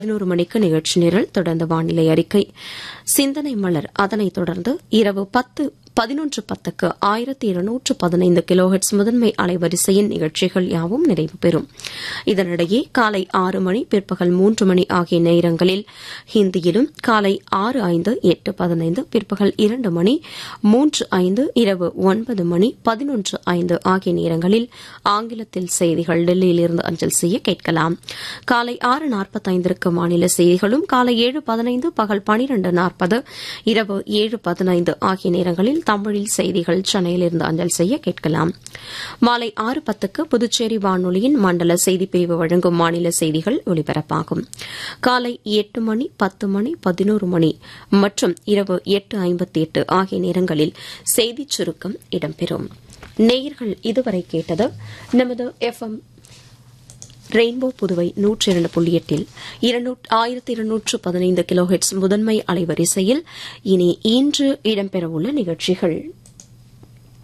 பதினோரு மணிக்கு நிகழ்ச்சி நிரல் தொடர்ந்து வானிலை அறிக்கை சிந்தனை மலர் அதனைத் தொடர்ந்து இரவு பத்து பதினொன்று பத்துக்கு ஆயிரத்தி இருநூற்று பதினைந்து கிலோஹெட்ஸ் முதன்மை அலைவரிசையின் நிகழ்ச்சிகள் யாவும் நிறைவு பெறும் இதனிடையே காலை ஆறு மணி பிற்பகல் மூன்று மணி ஆகிய நேரங்களில் ஹிந்தியிலும் காலை ஆறு ஐந்து எட்டு பதினைந்து பிற்பகல் இரண்டு மணி மூன்று ஐந்து இரவு ஒன்பது மணி பதினொன்று ஐந்து ஆகிய நேரங்களில் ஆங்கிலத்தில் செய்திகள் டெல்லியிலிருந்து அஞ்சல் செய்ய கேட்கலாம் காலை ஆறு நாற்பத்தைந்திற்கு மாநில செய்திகளும் காலை ஏழு பதினைந்து பகல் பனிரண்டு நாற்பது இரவு ஏழு பதினைந்து ஆகிய நேரங்களில் தமிழில் செய்திகள் சென்னையிலிருந்து அஞ்சல் செய்ய கேட்கலாம் மாலை ஆறு பத்துக்கு புதுச்சேரி வானொலியின் மண்டல செய்திப்பிரிவு வழங்கும் மாநில செய்திகள் ஒலிபரப்பாகும் காலை எட்டு மணி பத்து மணி பதினோரு மணி மற்றும் இரவு எட்டு ஐம்பத்தி எட்டு ஆகிய நேரங்களில் செய்திச் சுருக்கம் இடம்பெறும் நேயர்கள் இதுவரை கேட்டது நமது எஃப்எம் ரெயின்போ புதுவை நூற்றி இரண்டு புள்ளி எட்டில் ஆயிரத்தி இருநூற்று பதினைந்து கிலோஹெட்ஸ் முதன்மை அலைவரிசையில் இனி இன்று இடம்பெறவுள்ள நிகழ்ச்சிகள்